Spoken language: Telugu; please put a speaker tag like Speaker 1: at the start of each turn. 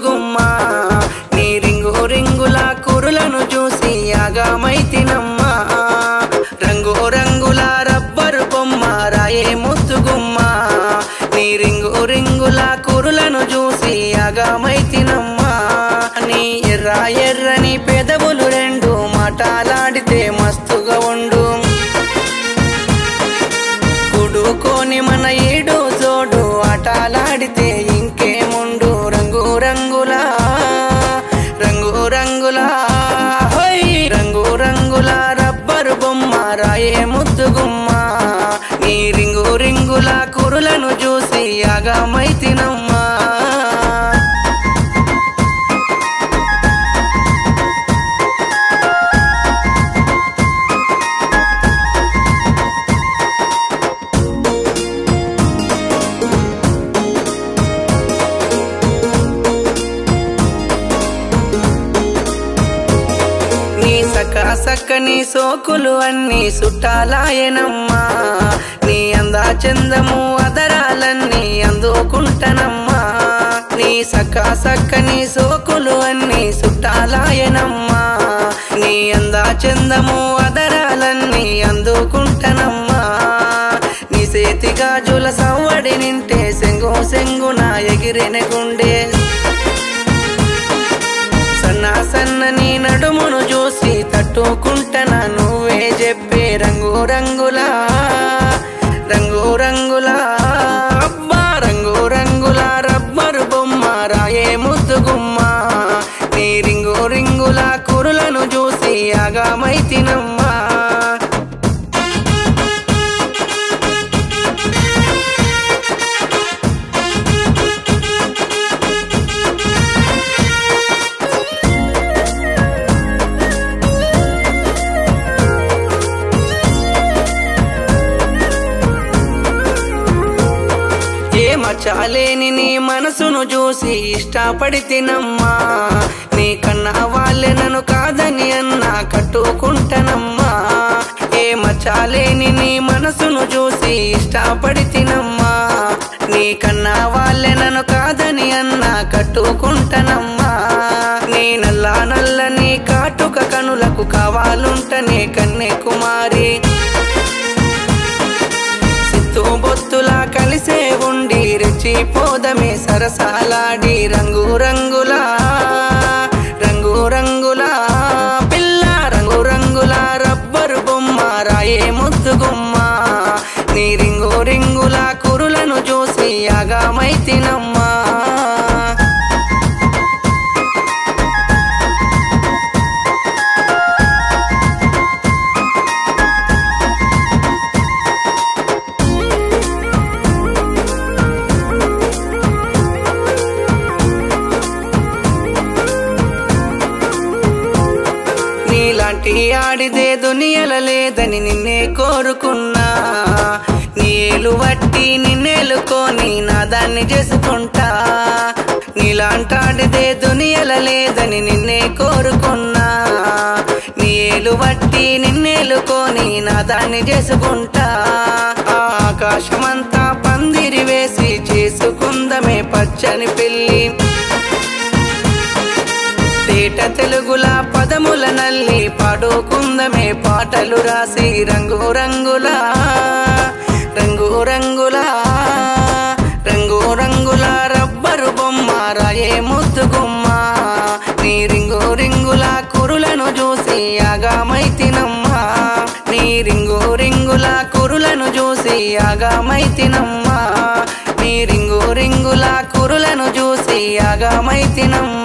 Speaker 1: ముద్దుగుమ్మ నీ రింగు రింగుల కురులను చూసి యాగమైతినమ్మా రంగు రంగుల రబ్బరు బొమ్మ రాయే ముద్దుగుమ్మ నీ రింగు రింగుల కురులను చూసి యాగమైతినమ్మా నీ ఎర్ర ఎర్రని పెదవులు రెండు మాటలాడితే మస్తుగా ఉండు కుడుకోని మన ఏడు జోడు ఆటలాడితే ఇంకేముండు రంగు రంగుల రంగు రంగుల హోయ్ రంగు రంగుల రబ్బరు బొమ్మ రాయే ముద్దుగుమ్మ నీ రింగు రింగుల కురులను చూసి యాగమైతినమ్మా నీ సక సక్కని సోకులు అన్ని సుట్టాలాయనమ్మా నీ అందా చందము అదరాలన్నీ అందుకుంటనమ్మా నీ సక సక్కని సోకులు అన్ని సుట్టాలాయనమ్మా నీ అందా చందము అదరాలన్నీ అందుకుంటనమ్మా నీ చేతి గాజుల సవ్వడి నింటే సెంగు సెంగున ఎగిరిన గుండె సన్న సన్నని నడుమును చూసి తట్టుకుంటనా నువ్వే చెప్పే రంగు రంగుల రంగు రంగుల అబ్బా రంగు రంగుల రబ్బరు బొమ్మ రాయే ముద్దుగుమ్మ నీ రింగు రింగుల కురులను చూసి ఆగామైతినమ్మా ఏ మచాలేని నీ మనసును చూసి ఇష్టపడి తినమ్మా నీ కన్నా వాళ్ళే నన్ను కాదని అన్నా కట్టుకుంటానమ్మా ఏ మచాలేని నీ మనసును చూసి ఇష్టపడి తినమ్మా నీ కన్నా వాళ్ళే నన్ను కాదని అన్నా కట్టుకుంటానమ్మా నీ నల్ల నల్లని కాటుక కనులకు కావాలుంటనే కన్నే కుమారి సిత్తు బొత్తులా కలిసే ఉండి రెచ్చిపోదమే సరసాలాడి రంగు రంగుల రంగు రంగుల పిల్ల రంగు రంగుల రబ్బరు బొమ్మ రాయే ముద్దుగుమ్మ నీ రింగు రింగుల కురులను చూసి యాగమైతినమ్మా నీలాంటి ఆడిదే దునియల లేదని నిన్నే కోరుకున్నా నీలు వట్టి నిన్నేలుకొని నా దాన్ని చేసుకుంటా నీలాంటాడిదే దునియల లేదని నిన్నే కోరుకున్నా నీలు వట్టి నిన్నేలుకొని నా దాన్ని చేసుకుంటా ఆకాశమంతా పందిరి వేసి చేసుకుందమే పచ్చని పెళ్ళి తేట తెలుగుల పదముల నల్లి పాడుకుందమే పాటలు రాసి రంగు రంగుల రంగు రంగుల రంగు రంగుల రబ్బరు బొమ్మ రాయే ముద్దుగుమ్మ నీ రింగు రింగుల కురులను చూసి యాగమైతినమ్మా నీ రింగు రింగుల కురులను చూసి యాగమైతినమ్మా నీ రింగు రింగుల కురులను చూసి యాగమైతినమ్మా